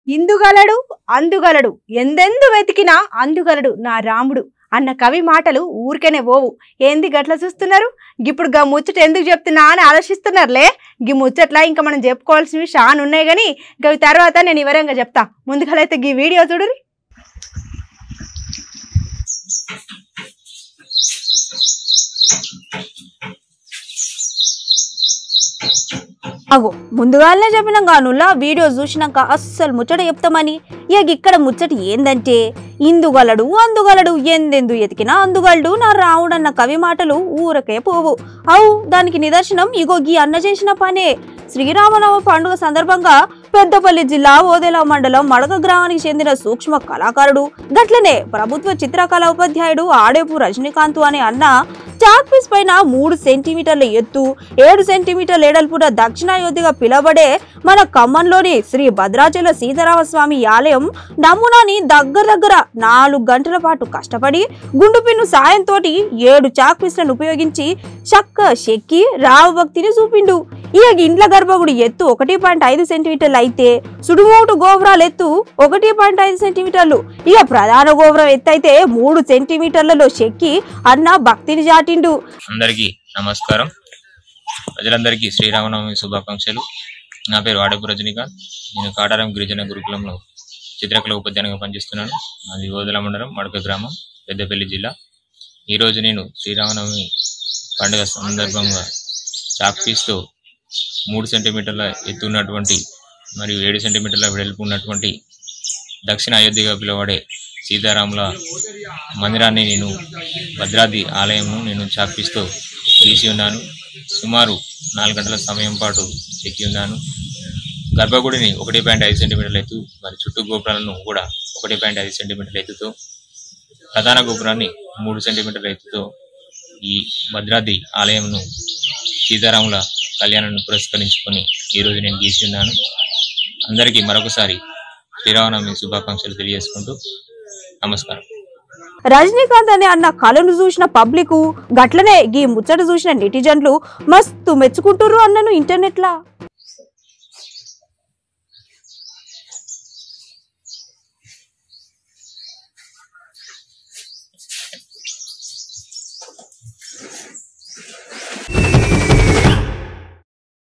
ఇందుగలడు అందుగలడు ఎందెందు వెతికినా అందుగలడు నా రాముడు అన్న కవి మాటలు ఊరికేనే పోవు ఏంది గట్ల చూస్తున్నారు ఇప్పుడు గా ముచ్చట ఎందుకు చెప్తున్నా అని ఆలోచిస్తున్నారులే గీ ముచ్చట్లా ఇంకా మనం చెప్పుకోవాల్సినవి చాలా ఉన్నాయి కానీ గవి తర్వాత నేను వివరంగా చెప్తా ముందుగాలైతే గీ వీడియో చూడరు అగో ముందుగానే చెప్పినాం గానుల్లా వీడియో చూసినాక అస్సలు ముచ్చట చెప్తామని ఇక ఇక్కడ ముచ్చట ఏందంటే ఇందుగలడు అందుగలడు ఎందెందు ఎతికినా అందుగలడు నా రావుడన్న కవి మాటలు ఊరకే పోవు అవు దానికి నిదర్శనం ఇగో గీ అన్న చేసిన పనే శ్రీరామనవమి పండుగ సందర్భంగా పెద్దపల్లి జిల్లా ఓదెల మండలం మడక గ్రామానికి చెందిన సూక్ష్మ కళాకారుడు గట్లనే ప్రభుత్వ చిత్రకళా ఉపాధ్యాయుడు ఆడేపు రజనీకాంత్ అనే అన్న చాక్ పీస్ పైన మూడు సెంటీమీటర్ల ఎత్తు ఏడు సెంటీమీటర్ల ఎడల్పున దక్షిణాయోధ్యగా పిలువబడే మన ఖమ్మంలోని శ్రీ భద్రాచల సీతారామస్వామి ఆలయం నమూనాని దగ్గర దగ్గర నాలుగు గంటల పాటు కష్టపడి గుండు పిన్ను సాయంతో ఏడు చాక్ పీస్లను ఉపయోగించి చక్క చెక్కి రావు భక్తిని చూపిండు ఈ ఇండ్ల గర్భగుడి ఎత్తు ఒకటి పాయింట్ ఐదు సెంటీమీటర్లు అయితే సుడుమోటు గోపురాల ఎత్తు ఒకటి పాయింట్ ఐదు సెంటీమీటర్లు ఇక ప్రధాన గోపురం ఎత్తు అయితే మూడు సెంటీమీటర్లలో చెక్కి అన్న భక్తిని చాటిండు అందరికీ నమస్కారం ప్రజలందరికీ శ్రీరామనవమి శుభాకాంక్షలు నా పేరు ఆడపు రజనీకాంత్ నేను కాటారం గిరిజన గురుకులంలో చిత్రకళ ఉపాధ్యాయునిగా పనిచేస్తున్నాను అది ఓదల మండలం మడక గ్రామం పెద్దపల్లి జిల్లా ఈరోజు నేను శ్రీరామనవమి పండుగ సందర్భంగా చాక్ పీస్తో మూడు సెంటీమీటర్ల ఎత్తు ఉన్నటువంటి మరియు ఏడు సెంటీమీటర్ల వెడల్పు ఉన్నటువంటి దక్షిణ అయోధ్యగా పిలువబడే సీతారాముల మందిరాన్ని నేను భద్రాద్రి ఆలయంను నేను చాపిస్తూ తీసి ఉన్నాను సుమారు నాలుగు గంటల సమయం పాటు చెక్కి ఉన్నాను గర్భగుడిని ఒకటి పాయింట్ ఐదు సెంటీమీటర్ల ఎత్తు మరి చుట్టూ గోపురాలను కూడా ఒకటి పాయింట్ ఐదు సెంటీమీటర్ల ఎత్తుతో ప్రధాన గోపురాన్ని మూడు సెంటీమీటర్ల ఎత్తుతో ఈ భద్రాద్రి ఆలయంను సీతారాముల కళ్యాణాన్ని పురస్కరించుకొని ఈరోజు నేను గీసి ఉన్నాను అందరికీ మరొకసారి శ్రీరామనవమి శుభాకాంక్షలు తెలియజేసుకుంటూ నమస్కారం రజనీకాంత్ అనే అన్న కళను చూసిన పబ్లిక్ గట్లనే ఈ ముచ్చట చూసిన నెటిజన్లు మస్తు మెచ్చుకుంటుర్రు అన్నను ఇంటర్నెట్లా